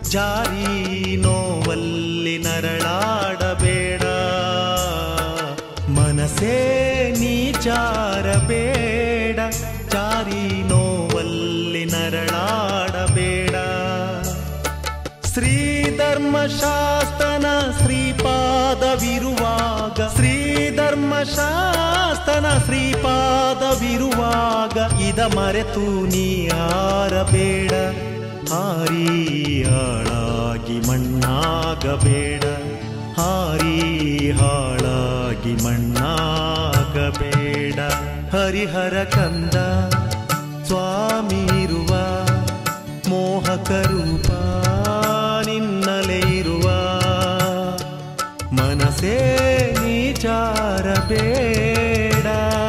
ಜಾರಿ ನೋವಲ್ಲಿ ನರಳಾಡಬೇಡ ಮನಸೇ ನೀಚಾರಬೇಡ ಜಾರಿ ನೋವಲ್ಲಿ ನರಳಾಡಬೇಡ ಶ್ರೀಧರ್ಮಶಾಸ್ತನ ಶ್ರೀಪಾದವಿರುವಾಗ ಶ್ರೀಧರ್ಮಶಾಸ್ತನ ಶ್ರೀಪಾದವಿರುವಾಗ ಇದ ಮರೆತು ನೀ ಆರಬೇಡ ಹಾರಿ ಹಾಳಾಗಿ ಮಣ್ಣಾಗಬೇಡ ಹಾರಿ ಹಾಳಾಗಿ ಮಣ್ಣಾಗಬೇಡ ಹರಿಹರ ಕಂದ ಸ್ವಾಮಿ ಇರುವ ಮೋಹಕ ರೂಪ ನಿನ್ನಲೆ ಇರುವ ಮನಸೇ ನೀಚಾರಬೇಡ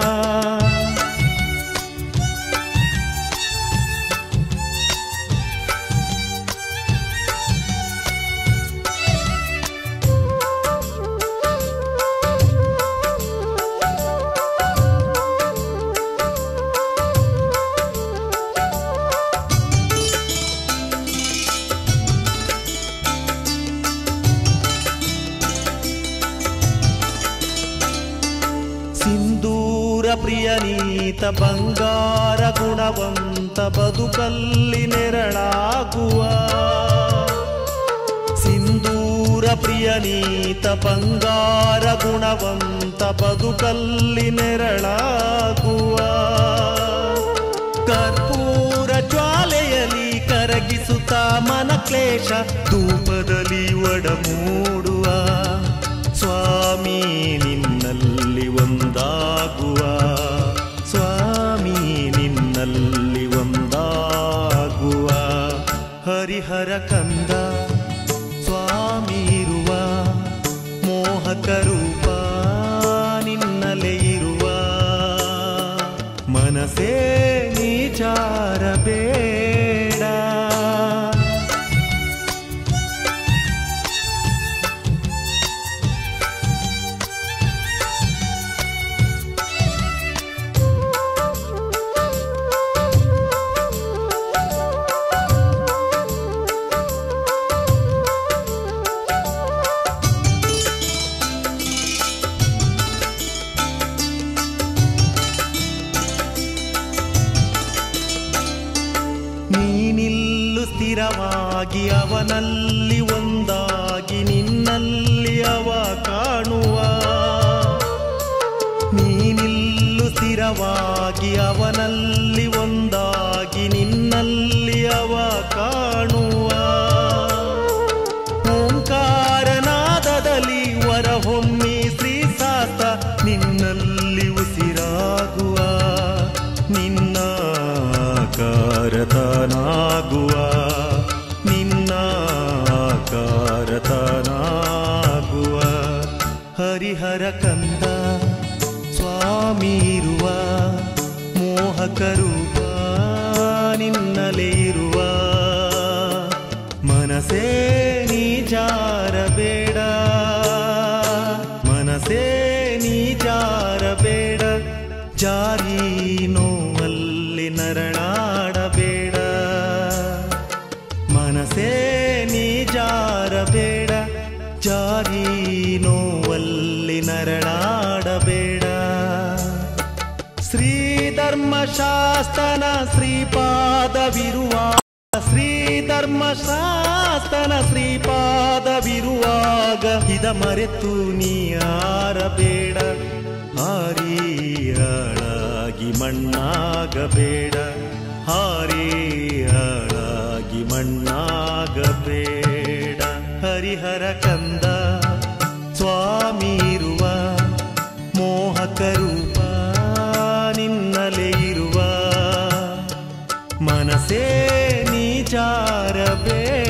ಸಿಂಧೂರ ಪ್ರಿಯನೀತ ಬಂಗಾರ ಗುಣವಂತ ಬದುಕಲ್ಲಿ ನೆರಳಾಗುವ ಸಿಂಧೂರ ಪ್ರಿಯನೀತ ಬಂಗಾರ ಗುಣವಂತ ಬದುಕಲ್ಲಿ ನೆರಳಾಗುವ ಕರ್ಪೂರ ಜ್ವಾಲೆಯಲ್ಲಿ ಕರಗಿಸುತ್ತ ಮನ ಕ್ಲೇಶ ಧೂಪದಲ್ಲಿ ಒಡಮೂಡುವ ಸ್ವಾಮಿ ನಿನ್ನಲ್ಲಿ ಒಂದಾಗುವ ಸ್ವಾಮಿ ನಿನ್ನಲ್ಲಿ ಒಂದಾಗುವ ಹರಿಹರ ಕಂದ ಸ್ವಾಮಿ ಇರುವ ಮೋಹಕ ರೂಪ ನಿನ್ನಲೆ ಇರುವ ಮನಸೇ ನೀಚಾರಬೇಡ ನೀನಿಲ್ಲು ಸ್ಥಿರವಾಗಿ ಅವನಲ್ಲಿ ಒಂದಾಗಿ ನಿನ್ನಲ್ಲಿ ಅವ ಕಾಣುವ ನೀನಿಲ್ಲು ಸ್ಥಿರವಾಗಿ ಅವನಲ್ಲಿ ಒಂದಾಗಿ ನಿನ್ನಲ್ಲಿ ಅವ ಕಾಣುವ ಓಂಕಾರನಾದದಲ್ಲಿ ಹೊರಹೊಮ್ಮಿ ಶ್ರೀ ಸಾತ ನಿನ್ನಲ್ಲಿ ಉಸಿರಾಗುವ ನಿನ್ನ ಕಾರತನಾಗುವ ನಿನ್ನ ಕಾರತನಾಗುವ ಹರಿಹರ ಕಂದ ಸ್ವಾಮಿ ಇರುವ ಮೋಹಕ ರೂಪ ನಿನ್ನಲೆ ಇರುವ ಮನಸೇ ನೀಚಾರಬೇಡ ಮನಸೇ ನೀಚಾರಬೇಡ ಜಾರಿ ನೋವಲ್ಲಿ ನರಳಾಡಬೇಡ ಮನಸೇ ನೀಜಾರಬೇಡ ಜಾರಿ ನೋವಲ್ಲಿ ನರಳಾಡಬೇಡ ಶ್ರೀಧರ್ಮಶಾಸ್ತನ ಶ್ರೀಪಾದವಿರುವ ಶ್ರೀಧರ್ಮಶಾಸ್ತನ ಶ್ರೀಪಾದವಿರುವಾಗ ಇದ ಮರೆತು ನೀ ಆರಬೇಡ ಹಾರಿ ಹಾಳಾಗಿ ಮಣ್ಣಾಗಬೇಡ ಹಾರಿ ಹಾಳಾಗಿ ಮಣ್ಣಾಗಬೇಡ ಹರಿಹರ ಕಂದ ಸ್ವಾಮಿ ಇರುವ ಮೋಹಕ ರೂಪ ನಿನ್ನಲೆ ಇರುವ ಮನಸೇ ನೀಚಾರಬೇಡ